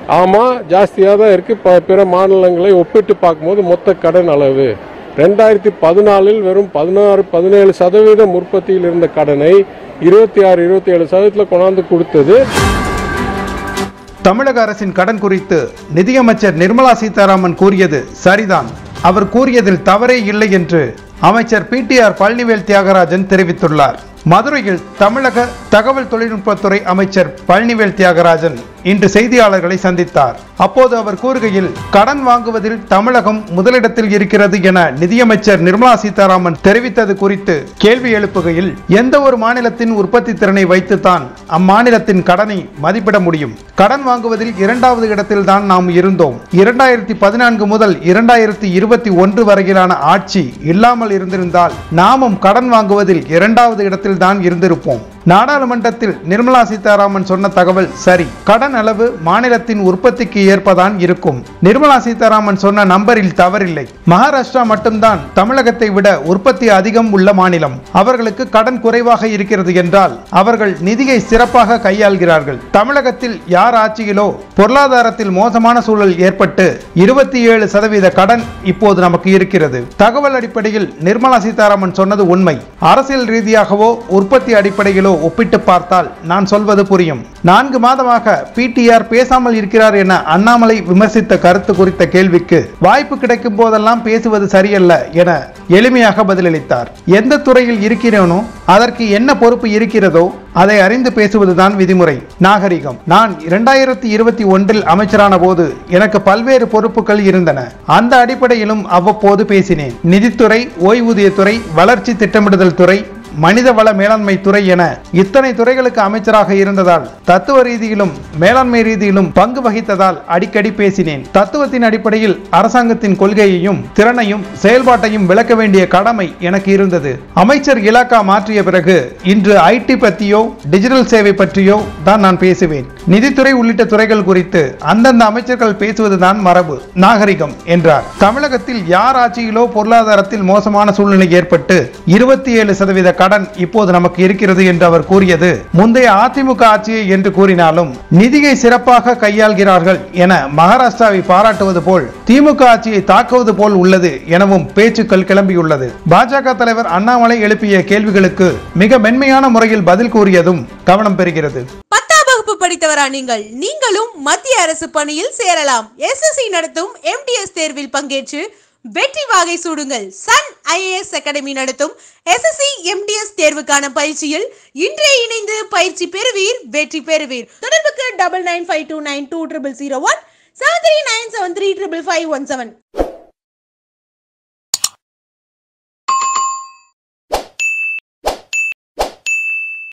ஆமாம் ஜாஸ்தியாக தான் இருக்குது இப்போ பிற மாநிலங்களை ஒப்பிட்டு பார்க்கும்போது மொத்த கடன் அளவு ரெண்டாயிரத்தி பதினாலில் வெறும் பதினாறு பதினேழு சதவீதம் உற்பத்தியில் இருந்த கடனை இருபத்தி ஆறு இருபத்தி ஏழு சதவீதத்தில் கொண்டாந்து கொடுத்தது தமிழக அரசின் கடன் குறித்து நிதியமைச்சர் நிர்மலா சீதாராமன் கூறியது சரிதான் அவர் கூறியதில் தவறே இல்லை என்று அமைச்சர் பிடிஆர் பழனிவேல் தியாகராஜன் தெரிவித்துள்ளார் மதுரையில் தமிழக தகவல் தொழில்நுட்பத்துறை அமைச்சர் பழனிவேல் தியாகராஜன் இன்று செய்தியாளர்களை சந்தித்தார் அப்போது அவர் கூறுகையில் கடன் வாங்குவதில் தமிழகம் முதலிடத்தில் இருக்கிறது என நிதியமைச்சர் நிர்மலா சீதாராமன் தெரிவித்தது குறித்து கேள்வி எழுப்புகையில் எந்த ஒரு மாநிலத்தின் உற்பத்தி திறனை வைத்துத்தான் அம்மாநிலத்தின் கடனை மதிப்பிட முடியும் கடன் வாங்குவதில் இரண்டாவது இடத்தில் தான் நாம் இருந்தோம் இரண்டாயிரத்தி பதினான்கு முதல் இரண்டாயிரத்தி இருபத்தி ஒன்று வரையிலான ஆட்சி இல்லாமல் இருந்திருந்தால் நாமும் கடன் வாங்குவதில் இரண்டாவது இடத்தில் தான் இருந்திருப்போம் நாடாளுமன்றத்தில் நிர்மலா சீதாராமன் சொன்ன தகவல் சரி கடன் அளவு மாநிலத்தின் உற்பத்திக்கு ஏற்பதான் இருக்கும் நிர்மலா சீதாராமன் சொன்ன நம்பரில் தவறில்லை மகாராஷ்டிரா மட்டும்தான் தமிழகத்தை விட உற்பத்தி அதிகம் உள்ள மாநிலம் அவர்களுக்கு கடன் குறைவாக இருக்கிறது என்றால் அவர்கள் நிதியை சிறப்பாக கையாள்கிறார்கள் தமிழகத்தில் யார் ஆட்சியிலோ பொருளாதாரத்தில் மோசமான சூழல் ஏற்பட்டு இருபத்தி ஏழு சதவீத கடன் இப்போது நமக்கு இருக்கிறது தகவல் அடிப்படையில் நிர்மலா சீதாராமன் சொன்னது உண்மை அரசியல் ரீதியாகவோ உற்பத்தி அடிப்படையிலோ ஒப்பிட்டு பார்த்தால் நான் சொல்வது புரியும் நான்கு மாதமாக பிடிஆர் பேசாமல் இருக்கிறார் என அண்ணாமலை விமர்சித்த கருத்து குறித்த கேள்விக்கு வாய்ப்பு கிடைக்கும் போதெல்லாம் பேசுவது சரியல்ல என எளிமையாக பதிலளித்தார் எந்த துறையில் இருக்கிறேனோ அதற்கு என்ன பொறுப்பு இருக்கிறதோ அதை அறிந்து பேசுவதுதான் விதிமுறை நாகரிகம் நான் இரண்டாயிரத்தி இருபத்தி ஒன்றில் அமைச்சரான போது எனக்கு பல்வேறு பொறுப்புகள் இருந்தன அந்த அடிப்படையிலும் அவ்வப்போது பேசினேன் நிதித்துறை ஓய்வூதியத்துறை வளர்ச்சி திட்டமிடுதல் துறை மனிதவள மேலாண்மை துறை என இத்தனை துறைகளுக்கு அமைச்சராக இருந்ததால் தத்துவ ரீதியிலும் மேலாண்மை ரீதியிலும் பங்கு வகித்ததால் அடிக்கடி பேசினேன் தத்துவத்தின் அடிப்படையில் அரசாங்கத்தின் கொள்கையையும் திறனையும் செயல்பாட்டையும் விளக்க வேண்டிய கடமை எனக்கு இருந்தது அமைச்சர் இலாக்கா மாற்றிய பிறகு இன்று ஐடி பற்றியோ டிஜிட்டல் சேவை பற்றியோ தான் நான் பேசுவேன் நிதித்துறை உள்ளிட்ட துறைகள் குறித்து அந்தந்த அமைச்சர்கள் பேசுவதுதான் மரபு நாகரிகம் என்றார் தமிழகத்தில் யார் ஆட்சியிலோ பொருளாதாரத்தில் மோசமான சூழ்நிலை ஏற்பட்டு இருபத்தி ஏழு சதவீத கடன் இப்போது நமக்கு இருக்கிறது என்று அவர் கூறியது முந்தைய அதிமுக ஆட்சியை என்று கூறினாலும் நிதியை சிறப்பாக கையாள்கிறார்கள் என மகாராஷ்டிராவை பாராட்டுவது போல் திமுக ஆட்சியை தாக்குவது போல் உள்ளது எனவும் பேச்சுக்கள் கிளம்பியுள்ளது பாஜக தலைவர் அண்ணாமலை எழுப்பிய கேள்விகளுக்கு மிக மென்மையான முறையில் பதில் கூறியதும் கவனம் பெறுகிறது பத்தாம் வகுப்பு படித்தவரா நீங்கள் நீங்களும் மத்திய அரசு பணியில் சேரலாம் எஸ்எஸ்சி நடத்தும் எம்டிஎஸ் தேர்வில் பங்கேற்று வெற்றி வாகை சூடுங்கள் சன் ஐஏஎஸ் அகாடமி நடத்தும் எஸ்எஸ்சி எம்டிஎஸ் தேர்வுக்கான பயிற்சியில் இன்றே இணைந்து பயிற்சி பெறுவீர் வெற்றி பெறுவீர் தொடர்புக்கு double nine five two nine two triple zero one seven three nine seven three triple five one seven